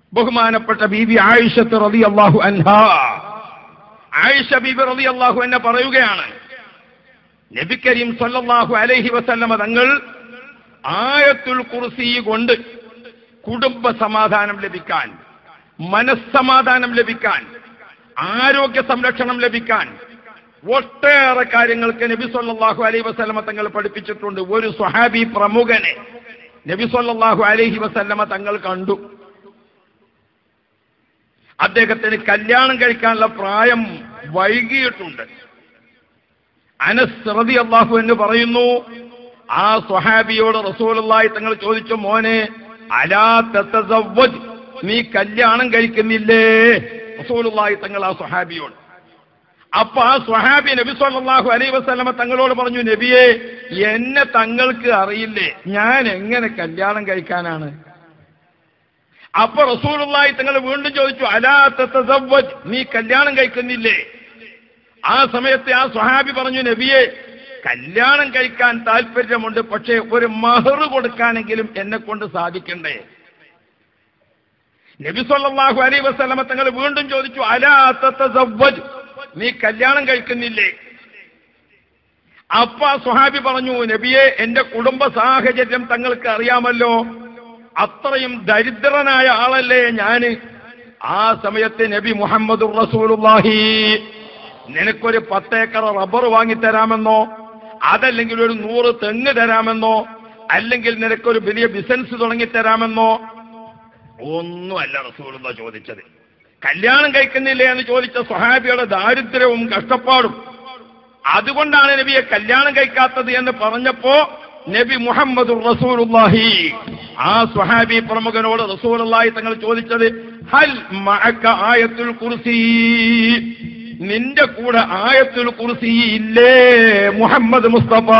ബഹുമാനപ്പെട്ട ബീബി ആയിഷത്ത് റതി അള്ളാഹു അൻഹ ആയിഷ ബീബി റതി അള്ളാഹു എന്നെ പറയുകയാണ് നബി കരീം സല്ലല്ലാഹു അലൈഹി വസല്ലമ തങ്ങൾ ആയത്തുൽ കുർസി കൊണ്ട് കുടുംബ സമാധാനം ലഭിക്കാൻ മനസ്സമാധാനം ലഭിക്കാൻ ആരോഗ്യ സംരക്ഷണം ലഭിക്കാൻ ഒട്ടേറെ കാര്യങ്ങൾക്ക് നബി സല്ലല്ലാഹു അലൈഹി വസല്ലമ തങ്ങൾ പഠിപ്പിച്ചിട്ടുണ്ട് ഒരു സ്വഹാബി പ്രമുഖനെ നബി സല്ലല്ലാഹു അലൈഹി വസല്ലമ തങ്ങൾ കണ്ടു അദ്ദേഹത്തിന് കല്യാണം കഴിക്കാനുള്ള പ്രായം വൈകിയിട്ടുണ്ട് അനസ് റതി അള്ളാഹു എന്ന് പറയുന്നു ആ സ്വഹാബിയോട് റസൂലുള്ളാഹി തങ്ങൾ ചോദിച്ചു മോനെ അലാ തതസവ്വജ് നീ കല്യാണം കഴിക്കുന്നില്ലേ റസൂലുള്ളാഹി തങ്ങൾ ആ സ്വഹാബിയോട് അപ്പൊ ആ സ്വഹാബി നബി സല്ലല്ലാഹു അലൈഹി വസല്ലമ തങ്ങളോട് പറഞ്ഞു നബിയെ എന്നെ തങ്ങൾക്ക് അറിയില്ലേ ഞാൻ എങ്ങനെ കല്യാണം കഴിക്കാനാണ് അപ്പൊ റസൂലുള്ളാഹി തങ്ങൾ വീണ്ടും ചോദിച്ചു അലാ തതസവ്വജ് നീ കല്യാണം കഴിക്കുന്നില്ലേ ആ സമയത്ത് ആ സ്വഹാബി പറഞ്ഞു നബിയെ കല്യാണം കഴിക്കാൻ താല്പര്യമുണ്ട് പക്ഷേ ഒരു മഹറ് കൊടുക്കാനെങ്കിലും എന്നെ കൊണ്ട് സാധിക്കണ്ടേ നബി സല്ലല്ലാഹു അലൈഹി വസല്ലമ തങ്ങൾ വീണ്ടും ചോദിച്ചു അലാ തതസവ്വജ് നീ കല്യാണം കഴിക്കുന്നില്ലേ അപ്പ സ്വഹാബി പറഞ്ഞു നബിയെ എന്റെ കുടുംബ സാഹചര്യം തങ്ങൾക്ക് അറിയാമല്ലോ അത്രയും ദരിദ്രനായ ആളല്ലേ ഞാന് ആ സമയത്ത് നബി മുഹമ്മദ് റസൂലുള്ളാഹി നിനക്കൊരു പത്തേക്കർ റബ്ബർ വാങ്ങിത്തരാമെന്നോ അതല്ലെങ്കിൽ ഒരു നൂറ് തെങ്ങ് തരാമെന്നോ അല്ലെങ്കിൽ നിനക്കൊരു വലിയ ബിസിനസ് തുടങ്ങിത്തരാമെന്നോ ഒന്നുമല്ല റസൂലുള്ള ചോദിച്ചത് കല്യാണം കഴിക്കുന്നില്ലേ എന്ന് ചോദിച്ച സ്വഹാബിയുടെ ദാരിദ്ര്യവും കഷ്ടപ്പാടും അതുകൊണ്ടാണ് നബിയെ കല്യാണം കഴിക്കാത്തത് എന്ന് പറഞ്ഞപ്പോ നബി മുഹമ്മദ് റസൂലുള്ളാഹി ആ സ്വഹാബി പ്രമുഖനോട് റസൂലുള്ളാഹി തങ്ങൾ ചോദിച്ചത് ഹൽ മഅക ആയത്തുൽ കുർസി നിന്റെ കൂടെ ആയത്തുൽ കുർസി ഇല്ലേ മുഹമ്മദ് മുസ്തഫ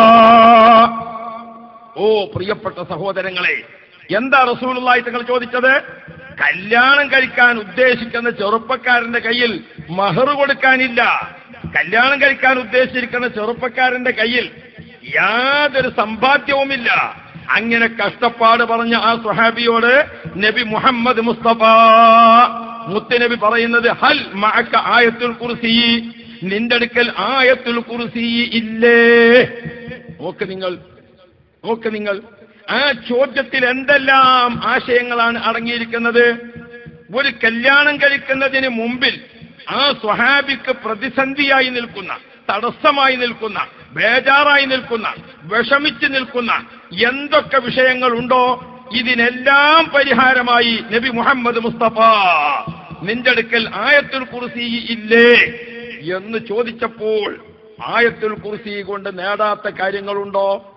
ഓ പ്രിയപ്പെട്ട സഹോദരങ്ങളെ എന്താ റസൂലുള്ളാഹി തങ്ങൾ ചോദിച്ചത് കല്യാണം കഴിക്കാൻ ഉദ്ദേശിക്കുന്ന ചെറുപ്പക്കാരന്റെ കയ്യിൽ മഹർ കൊടുക്കാനില്ല കല്യാണം കഴിക്കാൻ ഉദ്ദേശിച്ചിരിക്കുന്ന ചെറുപ്പക്കാരന്റെ കയ്യിൽ യാതൊരു സമ്പാദ്യവുമില്ല അങ്ങനെ കഷ്ടപ്പാട് പറഞ്ഞ ആ സുഹാബിയോട് നബി മുഹമ്മദ് മുസ്തഫ മുത്തുനബി പറയുന്നത് ഹൽ മഅക ആയത്തുൽ കുർസി നിന്റെ അടുക്കൽ ആയത്തുൽ കുർസി ഇല്ലേ നോക്ക് നിങ്ങൾ നോക്ക് നിങ്ങൾ ആ ചോദ്യത്തിൽ എന്തെല്ലാം ആശയങ്ങളാണ് അടങ്ങിയിരിക്കുന്നത് ഒരു കല്യാണം കഴിക്കുന്നതിന് മുമ്പിൽ ആ സ്വഹാബിക്ക് പ്രതിസന്ധിയായി നിൽക്കുന്ന തടസ്സമായി നിൽക്കുന്ന ബേജാറായി നിൽക്കുന്ന വിഷമിച്ച് നിൽക്കുന്ന എന്തൊക്കെ വിഷയങ്ങളുണ്ടോ ഇതിനെല്ലാം പരിഹാരമായി നബി മുഹമ്മദ് മുസ്തഫ നിന്റെ അടുക്കൽ ആയത്തുൽ കുർസി ഇല്ലേ എന്ന് ചോദിച്ചപ്പോൾ ആയത്തുൽ കുർസി കൊണ്ട് നേടാത്ത കാര്യങ്ങളുണ്ടോ